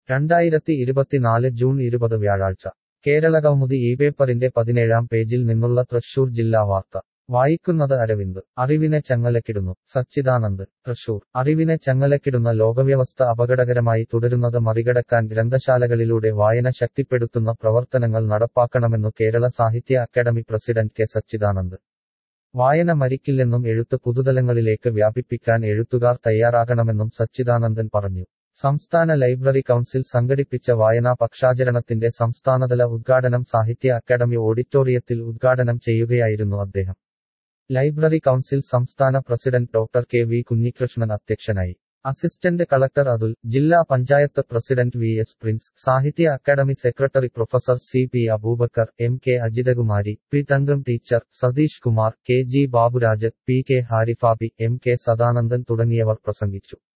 രണ്ടായിരത്തി ഇരുപത്തിനാല് ജൂൺ ഇരുപത് വ്യാഴാഴ്ച കേരളകൗമുദി ഈ പേപ്പറിന്റെ പതിനേഴാം പേജിൽ നിന്നുള്ള തൃശൂർ ജില്ലാ വാർത്ത വായിക്കുന്നത് അരവിന്ദ് അറിവിനെ ചങ്ങലക്കിടുന്നു സച്ചിദാനന്ദ് തൃശൂർ അറിവിനെ ചങ്ങലക്കിടുന്ന ലോകവ്യവസ്ഥ അപകടകരമായി തുടരുന്നത് മറികടക്കാൻ ഗ്രന്ഥശാലകളിലൂടെ വായന ശക്തിപ്പെടുത്തുന്ന പ്രവർത്തനങ്ങൾ നടപ്പാക്കണമെന്നു കേരള സാഹിത്യ അക്കാദമി പ്രസിഡന്റ് കെ സച്ചിദാനന്ദ് വായന മരിക്കില്ലെന്നും എഴുത്ത് പുതുതലങ്ങളിലേക്ക് വ്യാപിപ്പിക്കാൻ എഴുത്തുകാർ തയ്യാറാകണമെന്നും സച്ചിദാനന്ദൻ പറഞ്ഞു സംസ്ഥാന ലൈബ്രറി കൗൺസിൽ സംഘടിപ്പിച്ച വായനാ പക്ഷാചരണത്തിന്റെ സംസ്ഥാനതല ഉദ്ഘാടനം സാഹിത്യ അക്കാദമി ഓഡിറ്റോറിയത്തിൽ ഉദ്ഘാടനം ചെയ്യുകയായിരുന്നു അദ്ദേഹം ലൈബ്രറി കൗൺസിൽ സംസ്ഥാന president doctor K V Kunhikrishnan അധ്യക്ഷനായി അസിസ്റ്റന്റ് കളക്ടർ അതുൽ ജില്ലാ panchayat president V S Prince Sahitya Akademi secretary professor C P Aboobacker M K Ajithakumari P Thankam teacher Satheesh Kumar K G Baburaj P K Harifabi M K Sadanandan തുടങ്ങിയവർ പ്രസംഗിച്ചു